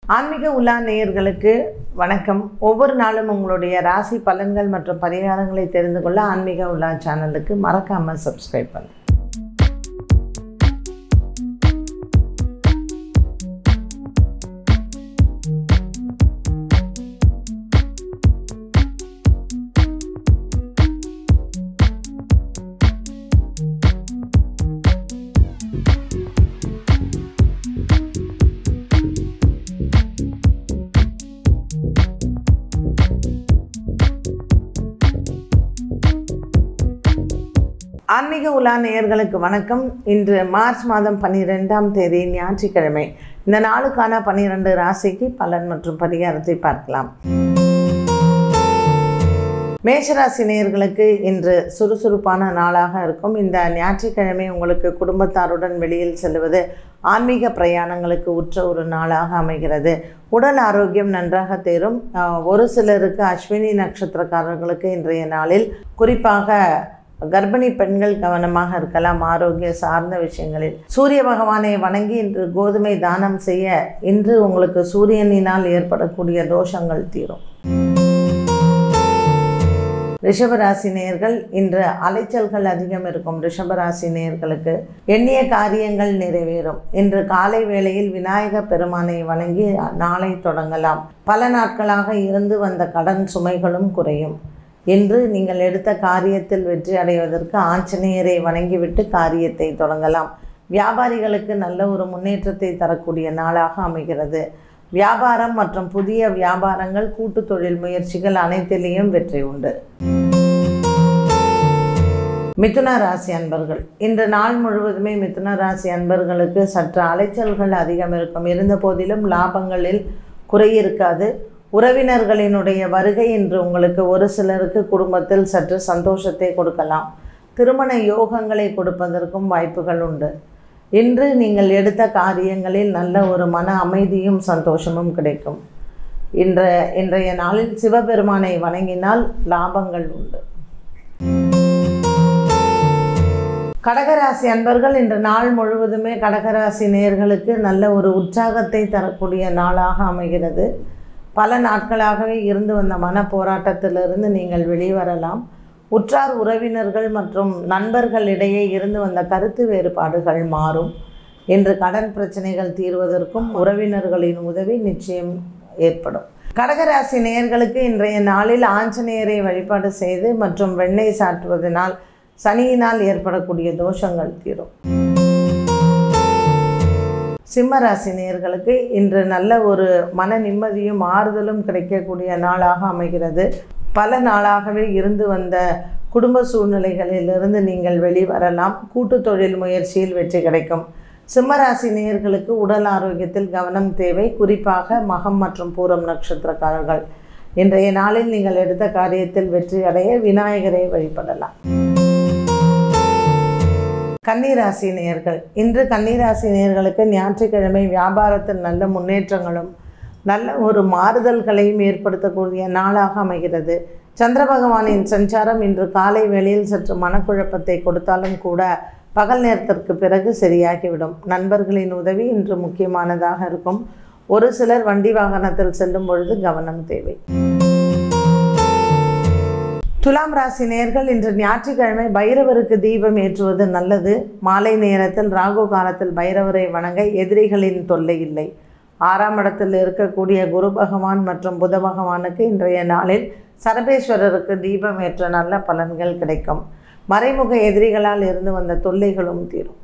ஆன்மீக உலா நேயர்களுக்கு வணக்கம் ஒவ்வொரு நாளும் உங்களுடைய ராசி பலன்கள் மற்றும் பரிகாரங்களை தெரிந்து கொள்ள ஆன்மீக உலா சேனலுக்கு மறக்காமல் சப்ஸ்கிரைப் பண்ணுங்க ஆன்மீக உலா நேயர்களுக்கு வணக்கம் இன்று மார்ச் மாதம் பன்னிரெண்டாம் தேதி ஞாயிற்றுக்கிழமை இந்த நாளுக்கான பன்னிரெண்டு ராசிக்கு பலன் மற்றும் பரிகாரத்தை பார்க்கலாம் மேஷராசி நேயர்களுக்கு இன்று சுறுசுறுப்பான நாளாக இருக்கும் இந்த ஞாயிற்றுக்கிழமை உங்களுக்கு குடும்பத்தாருடன் வெளியில் செல்வது ஆன்மீக பிரயாணங்களுக்கு உற்ற ஒரு நாளாக அமைகிறது உடல் ஆரோக்கியம் நன்றாக தேரும் அஹ், ஒரு சிலருக்கு அஸ்வினி நட்சத்திரக்காரர்களுக்கு இன்றைய நாளில் குறிப்பாக கர்ப்பிணி பெண்கள் கவனமாக இருக்கலாம் ஆரோக்கிய சார்ந்த விஷயங்களில் சூரிய பகவானை வணங்கி இன்று கோதுமை தானம் செய்ய இன்று உங்களுக்கு சூரியனினால் ஏற்படக்கூடிய தோஷங்கள் தீரும் ரிஷபராசி நேயர்கள் இன்று அலைச்சல்கள் அதிகம் இருக்கும் ரிஷபராசி நேயர்களுக்கு எண்ணிய காரியங்கள் நிறைவேறும் இன்று காலை வேளையில் விநாயக பெருமானை வணங்கி நாளை தொடங்கலாம் பல நாட்களாக இருந்து வந்த கடன் சுமைகளும் குறையும் இன்று நீங்கள் எடுத்த காரியத்தில் வெற்றி அடைவதற்கு ஆஞ்சநேயரை வணங்கிவிட்டு காரியத்தை தொடங்கலாம் வியாபாரிகளுக்கு நல்ல ஒரு முன்னேற்றத்தை தரக்கூடிய நாளாக அமைகிறது வியாபாரம் மற்றும் புதிய வியாபாரங்கள் கூட்டு தொழில் முயற்சிகள் அனைத்திலேயும் வெற்றி உண்டு மிதுன ராசி அன்பர்கள் இன்று நாள் முழுவதுமே மிதுன ராசி அன்பர்களுக்கு சற்று அலைச்சல்கள் அதிகம் இருக்கும் இருந்த போதிலும் லாபங்களில் குறை இருக்காது உறவினர்களினுடைய வருகை இன்று உங்களுக்கு ஒரு சிலருக்கு குடும்பத்தில் சற்று சந்தோஷத்தை கொடுக்கலாம் திருமண யோகங்களை கொடுப்பதற்கும் வாய்ப்புகள் உண்டு இன்று நீங்கள் எடுத்த காரியங்களில் நல்ல ஒரு மன அமைதியும் சந்தோஷமும் கிடைக்கும் இன்ற இன்றைய நாளில் சிவபெருமானை வணங்கினால் லாபங்கள் உண்டு கடகராசி அன்பர்கள் இன்று நாள் முழுவதுமே கடகராசி நேயர்களுக்கு நல்ல ஒரு உற்சாகத்தை தரக்கூடிய நாளாக அமைகிறது பல நாட்களாகவே இருந்து வந்த மன போராட்டத்திலிருந்து நீங்கள் வெளிவரலாம் உற்றார் உறவினர்கள் மற்றும் நண்பர்களிடையே இருந்து வந்த கருத்து வேறுபாடுகள் மாறும் இன்று கடன் பிரச்சனைகள் தீர்வதற்கும் உறவினர்களின் உதவி நிச்சயம் ஏற்படும் கடகராசி நேயர்களுக்கு இன்றைய நாளில் ஆஞ்சநேயரை வழிபாடு செய்து மற்றும் வெண்ணெய் சாற்றுவதனால் சனியினால் ஏற்படக்கூடிய தோஷங்கள் தீரும் சிம்மராசி நேயர்களுக்கு இன்று நல்ல ஒரு மன நிம்மதியும் ஆறுதலும் கிடைக்கக்கூடிய நாளாக அமைகிறது பல நாளாகவே இருந்து வந்த குடும்ப சூழ்நிலைகளிலிருந்து நீங்கள் வெளிவரலாம் கூட்டு தொழில் முயற்சியில் வெற்றி கிடைக்கும் சிம்மராசி நேயர்களுக்கு உடல் ஆரோக்கியத்தில் கவனம் தேவை குறிப்பாக மகம் மற்றும் பூரம் நட்சத்திரக்காரர்கள் இன்றைய நாளில் நீங்கள் எடுத்த காரியத்தில் வெற்றி அடைய விநாயகரை வழிபடலாம் கன்னிராசி நேயர்கள் இன்று கன்னிராசி நேயர்களுக்கு ஞாயிற்றுக்கிழமை வியாபாரத்தில் நல்ல முன்னேற்றங்களும் நல்ல ஒரு மாறுதல்களையும் ஏற்படுத்தக்கூடிய நாளாக அமைகிறது சந்திர பகவானின் சஞ்சாரம் இன்று காலை வேளையில் சற்று மனக்குழப்பத்தை கொடுத்தாலும் கூட பகல் நேரத்திற்கு பிறகு சரியாகிவிடும் நண்பர்களின் உதவி இன்று முக்கியமானதாக இருக்கும் ஒரு சிலர் வண்டி வாகனத்தில் செல்லும் பொழுது கவனம் தேவை துலாம் ராசி நேர்கள் இன்று ஞாயிற்றுக்கிழமை பைரவருக்கு தீபம் ஏற்றுவது நல்லது மாலை நேரத்தில் ராகு காலத்தில் பைரவரை வணங்க எதிரிகளின் தொல்லை இல்லை ஆறாம் இடத்தில் இருக்கக்கூடிய குரு பகவான் மற்றும் புத பகவானுக்கு இன்றைய நாளில் சரபேஸ்வரருக்கு தீபம் ஏற்ற நல்ல பலன்கள் கிடைக்கும் மறைமுக எதிரிகளால் இருந்து வந்த தொல்லைகளும் தீரும்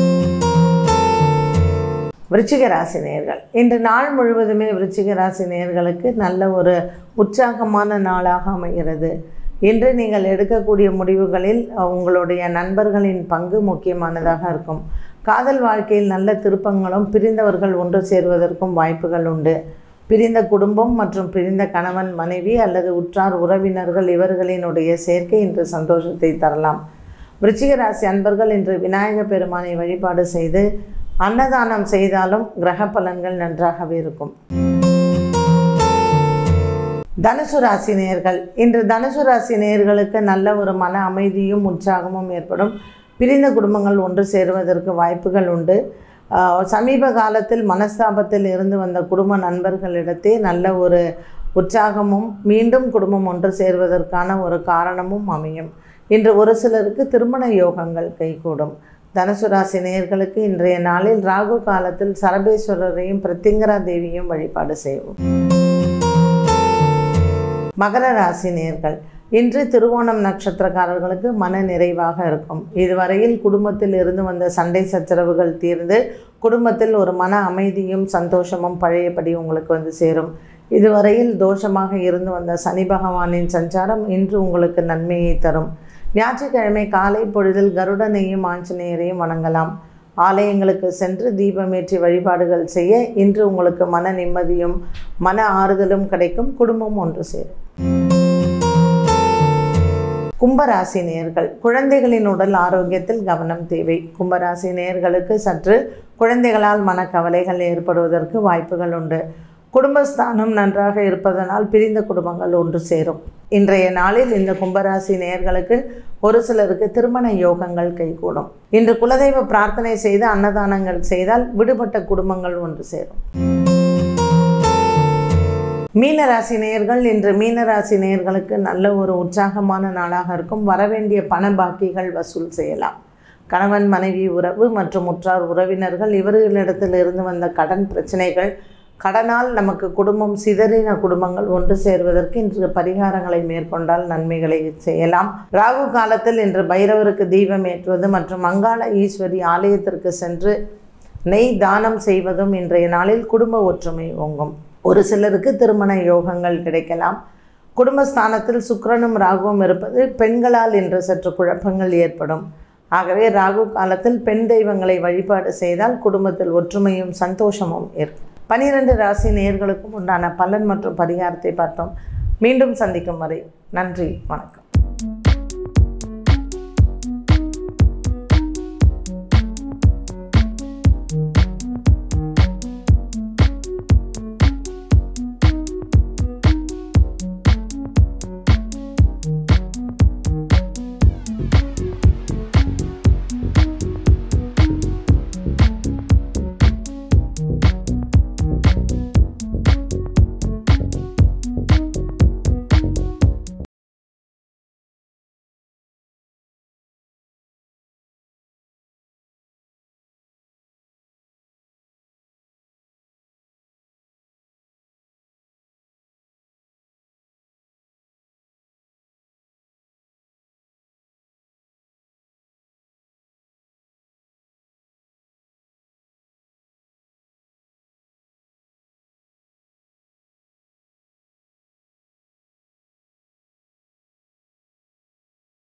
விருச்சிக ராசி நேயர்கள் இன்று நாள் முழுவதுமே விருச்சிக ராசி நேயர்களுக்கு நல்ல ஒரு உற்சாகமான நாளாக அமைகிறது இன்று நீங்கள் எடுக்கக்கூடிய முடிவுகளில் உங்களுடைய நண்பர்களின் பங்கு முக்கியமானதாக இருக்கும் காதல் வாழ்க்கையில் நல்ல திருப்பங்களும் பிரிந்தவர்கள் ஒன்று சேருவதற்கும் வாய்ப்புகள் உண்டு பிரிந்த குடும்பம் மற்றும் பிரிந்த கணவன் மனைவி அல்லது உற்றார் உறவினர்கள் இவர்களினுடைய சேர்க்கை இன்று சந்தோஷத்தை தரலாம் விருச்சிக ராசி அன்பர்கள் இன்று விநாயக பெருமானை வழிபாடு செய்து அன்னதானம் செய்தாலும் கிரக பலன்கள் நன்றாகவே இருக்கும் தனுசு ராசி நேயர்கள் இன்று தனுசு ராசி நேயர்களுக்கு நல்ல ஒரு மன அமைதியும் உற்சாகமும் ஏற்படும் பிரிந்த குடும்பங்கள் ஒன்று சேருவதற்கு வாய்ப்புகள் உண்டு ஆஹ், சமீப காலத்தில் மனஸ்தாபத்தில் இருந்து வந்த குடும்ப நண்பர்களிடத்தே நல்ல ஒரு உற்சாகமும் மீண்டும் குடும்பம் ஒன்று சேர்வதற்கான ஒரு காரணமும் அமையும் இன்று ஒரு சிலருக்கு திருமண யோகங்கள் கைகூடும் தனுசு ராசி நேயர்களுக்கு இன்றைய நாளில் ராகு காலத்தில் சரபேஸ்வரரையும் பிரத்திங்கரா தேவியும் வழிபாடு செய்வோம் மகர ராசி நேர்கள் இன்று திருவோணம் நட்சத்திரக்காரர்களுக்கு மன நிறைவாக இருக்கும் இதுவரையில் குடும்பத்தில் இருந்து வந்த சண்டை சச்சரவுகள் தீர்ந்து குடும்பத்தில் ஒரு மன அமைதியும் சந்தோஷமும் பழையபடி உங்களுக்கு வந்து சேரும் இதுவரையில் தோஷமாக இருந்து வந்த சனி பகவானின் சஞ்சாரம் இன்று உங்களுக்கு நன்மையை தரும் ஞாயிற்றுக்கிழமை காலை பொழுதில் கருடனையும் ஆஞ்சநேயரையும் வணங்கலாம் ஆலயங்களுக்கு சென்று தீபமேற்றி வழிபாடுகள் செய்ய இன்று உங்களுக்கு மன நிம்மதியும் மன ஆறுதலும் கிடைக்கும் குடும்பம் ஒன்று சேரும் கும்பராசி நேயர்கள் குழந்தைகளின் உடல் ஆரோக்கியத்தில் கவனம் தேவை கும்பராசி நேயர்களுக்கு சற்று குழந்தைகளால் மனக்கவலைகள் ஏற்படுவதற்கு வாய்ப்புகள் உண்டு குடும்பஸ்தானம் நன்றாக இருப்பதனால் பிரிந்த குடும்பங்கள் ஒன்று சேரும் இன்றைய நாளில் இந்த கும்பராசி நேயர்களுக்கு ஒரு சிலருக்கு திருமண யோகங்கள் கைகூடும் இன்று குலதெய்வ பிரார்த்தனை செய்து அன்னதானங்கள் செய்தால் விடுபட்ட குடும்பங்கள் ஒன்று சேரும் மீனராசி நேயர்கள் இன்று மீனராசி நேயர்களுக்கு நல்ல ஒரு உற்சாகமான நாளாக இருக்கும் வரவேண்டிய பண பாக்கிகள் வசூல் செய்யலாம் கணவன் மனைவி உறவு மற்றும் உற்றார் உறவினர்கள் இவர்களிடத்தில் இருந்து வந்த கடன் பிரச்சனைகள் கடனால் நமக்கு குடும்பம் சிதறின குடும்பங்கள் ஒன்று சேர்வதற்கு இன்று பரிகாரங்களை மேற்கொண்டால் நன்மைகளை செய்யலாம் ராகு காலத்தில் இன்று பைரவருக்கு தீபம் ஏற்றுவது மற்றும் மங்காள ஈஸ்வரி ஆலயத்திற்கு சென்று நெய் தானம் செய்வதும் இன்றைய நாளில் குடும்ப ஒற்றுமை ஓங்கும் ஒரு சிலருக்கு திருமண யோகங்கள் கிடைக்கலாம் குடும்பஸ்தானத்தில் சுக்கிரனும் ராகுவும் இருப்பது பெண்களால் இன்று சற்று குழப்பங்கள் ஏற்படும் ஆகவே ராகு காலத்தில் பெண் தெய்வங்களை வழிபாடு செய்தால் குடும்பத்தில் ஒற்றுமையும் சந்தோஷமும் ஏற்படும் பனிரெண்டு ராசி நேயர்களுக்கும் உண்டான பலன் மற்றும் பரிகாரத்தை பார்த்தோம் மீண்டும் சந்திக்கும் வரை நன்றி வணக்கம்